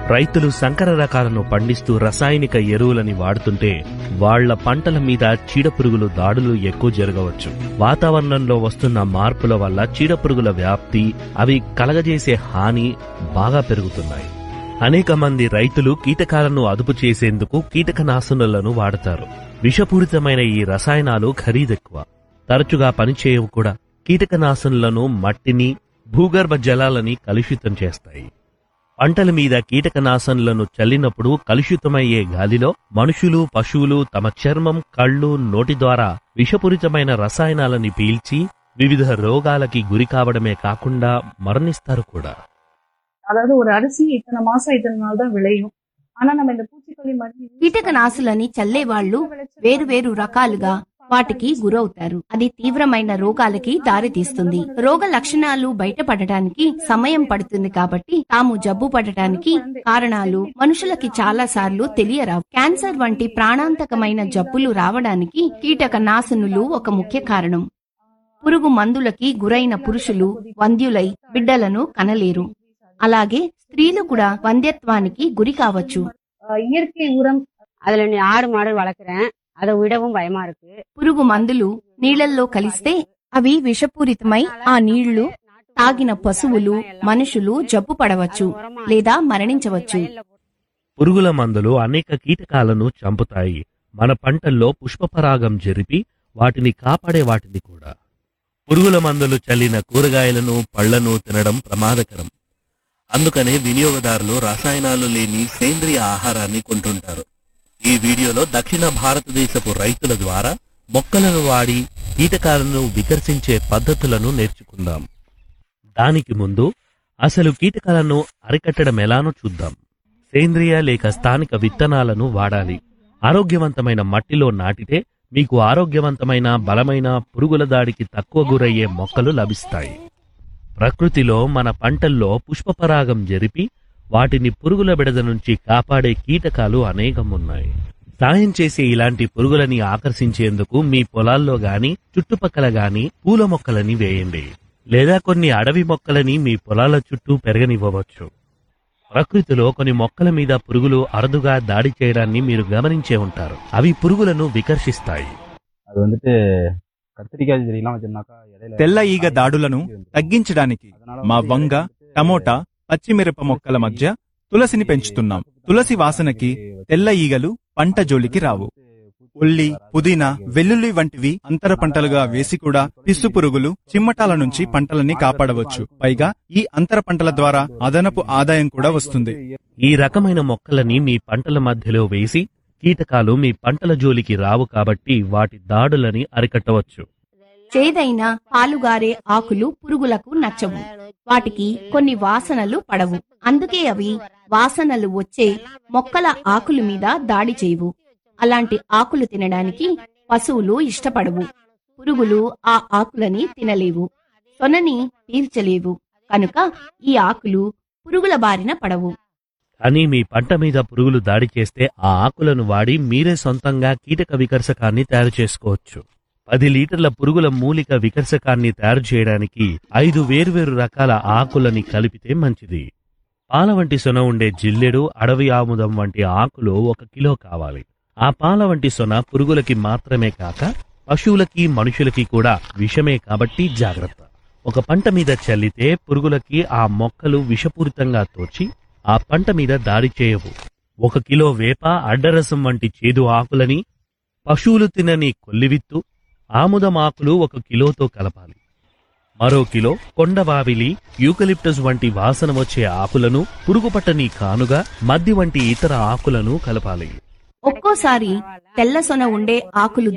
రైతులు సంకర రకాలను పండిస్తూ రసాయనిక ఎరువులని వాడుతుంటే వాళ్ళ పంటల మీద చీడపురుగులు దాడులు ఎక్కువ జరగవచ్చు వాతావరణంలో వస్తున్న మార్పుల వల్ల చీడపురుగుల వ్యాప్తి అవి కలగజేసే హాని బాగా పెరుగుతున్నాయి అనేక మంది రైతులు కీటకాలను అదుపు చేసేందుకు కీటకనాశనులను వాడతారు విషపూరితమైన ఈ రసాయనాలు ఖరీదెక్కువ తరచుగా పనిచేయవు కూడా కీటకనాశనులను మట్టిని భూగర్భ జలాలని కలుషితం చేస్తాయి పంటల మీద కీటకనాశనులను చల్లినప్పుడు కలుషితమయ్యే గాలిలో మనుషులు పశువులు తమ చర్మం కళ్ళు నోటి ద్వారా విషపూరితమైన రసాయనాలని పీల్చి వివిధ రోగాలకి గురి కావడమే కాకుండా మరణిస్తారు కూడా அதாவது ஒரு அரிசி இத்தனை மாசம் இத்தனை நாள் தான் விளையும் ஆனா நம்ம இந்த பூச்சிக்கொல்லி மருந்து use కీటకనాశులని చల్లేవాళ్లు వేరు వేరు రకాలుగా వాటికి గురవుతారు అది తీవ్రమైన రోగాలకి దారితీస్తుంది రోగ లక్షణాలు బయటపడటానికి సమయం పడుతుంది కాబట్టి తాము జబ్బు పడటానికి కారణాలు మనుషులకి చాలా సార్లు తెలియరావు క్యాన్సర్ వంటి ప్రాణాంతకమైన జబ్బులు రావడానికి కీటక నాశనులు ఒక ముఖ్య కారణం పురుగు మందులకి గురైన పురుషులు వంద్యులై బిడ్డలను కనలేరు అలాగే స్త్రీలు కూడా వంద్యత్వానికి గురి కావచ్చు அஹ், இயற்கை உரம் அதுல நீ ஆடு மாடு வளர்க்குறேன் அதை விடவும் பயமா இருக்கு పురుగు మందులు నీళ్లల్లో కలిస్తే అవి విషపూరితమై ఆ నీళ్లు తాగిన పశువులు మనుషులు జబ్బు పడవచ్చు లేదా మరణించవచ్చు పురుగుల మందులు అనేక కీటకాలను చంపుతాయి మన పంటల్లో పుష్పపరాగం జరిపి వాటిని కాపాడే వాటిని కూడా పురుగుల మందులు చల్లిన కూరగాయలను పళ్లను తినడం ప్రమాదకరం అందుకనే వినియోగదారులు రసాయనాలు లేని సేంద్రియ ఆహారాన్ని కొంటుంటారు ఈ వీడియోలో దక్షిణ భారతదేశపు రైతుల ద్వారా మొక్కలను వాడి కీటకాలను వికర్షించే పద్ధతులను నేర్చుకుందాం దానికి ముందు అసలు కీటకాలను అరికట్టడం ఎలానో చూద్దాం సేంద్రియ లేక స్థానిక విత్తనాలను వాడాలి ఆరోగ్యవంతమైన మట్టిలో నాటితే మీకు ఆరోగ్యవంతమైన బలమైన పురుగుల దాడికి తక్కువ గురయ్యే మొక్కలు లభిస్తాయి ప్రకృతిలో మన పంటల్లో పుష్పపరాగం జరిపి వాటిని పురుగుల బెడద నుంచి కాపాడే కీటకాలు అనేకం ఉన్నాయి సాయం చేసే ఇలాంటి పురుగులని ఆకర్షించేందుకు మీ పొలాల్లో గాని చుట్టుపక్కల గాని పూల మొక్కలని వేయండి లేదా కొన్ని అడవి మొక్కలని మీ పొలాల చుట్టూ పెరగనివ్వవచ్చు ప్రకృతిలో కొన్ని మొక్కల మీద పురుగులు అరుదుగా దాడి చేయడాన్ని మీరు గమనించే ఉంటారు అవి పురుగులను వికర్షిస్తాయి அது வந்துட்டு கத்திரிக்காய் செடியெல்லாம் வச்சிருந்தாக்கா இடையில తెల్ల ఈగ దాడులను తగ్గించడానికి మా వంగ టమోటా పచ్చిమిరప మొక్కల మధ్య తులసిని పెంచుతున్నాం తులసి వాసనకి తెల్ల ఈగలు పంట జోలికి రావు ఉల్లి పుదీనా వెల్లుల్లి వంటివి అంతర పంటలుగా వేసి కూడా పిస్సు పురుగులు చిమ్మటాల నుంచి పంటలని కాపాడవచ్చు పైగా ఈ అంతర పంటల ద్వారా అదనపు ఆదాయం కూడా వస్తుంది ఈ రకమైన మొక్కలని మీ పంటల మధ్యలో వేసి కీటకాలు మీ పంటల జోలికి రావు కాబట్టి వాటి దాడులని అరికట్టవచ్చు చేదైన పాలుగారే ఆకులు పురుగులకు నచ్చవు వాటికి కొన్ని వాసనలు పడవు అందుకే అవి వాసనలు వచ్చే మొక్కల ఆకుల మీద దాడి చేయవు అలాంటి ఆకులు తినడానికి పశువులు ఇష్టపడవు పురుగులు ఆ ఆకులని తినలేవు సొనని పీల్చలేవు కనుక ఈ ఆకులు పురుగుల బారిన పడవు కానీ మీ పంట మీద పురుగులు దాడి చేస్తే ఆ ఆకులను వాడి మీరే సొంతంగా కీటక వికర్షకాన్ని తయారు చేసుకోవచ్చు పది లీటర్ల పురుగుల మూలిక వికర్షకాన్ని తయారు చేయడానికి ఐదు వేర్వేరు రకాల ఆకులని కలిపితే మంచిది పాల వంటి సొన ఉండే జిల్లెడు అడవి ఆముదం వంటి ఆకులు ఒక కిలో కావాలి ఆ పాల వంటి సొన పురుగులకి మాత్రమే కాక పశువులకి మనుషులకి కూడా విషమే కాబట్టి జాగ్రత్త ఒక పంట మీద చల్లితే పురుగులకి ఆ మొక్కలు విషపూరితంగా తోచి ఆ పంట మీద దాడి చేయవు ఒక కిలో వేప అడ్డరసం వంటి చేదు ఆకులని పశువులు తినని కొల్లివిత్తు ఆముదం ఆకులు ఒక కిలోతో కలపాలి మరో కిలో కొండవావిలి యూకలిప్టస్ వంటి వాసన వచ్చే ఆకులను పురుగుపట్టని కానుగా మద్ది వంటి ఇతర ఆకులను కలపాలి ఒక్కోసారి తెల్ల సొన ఉండే ఆకులు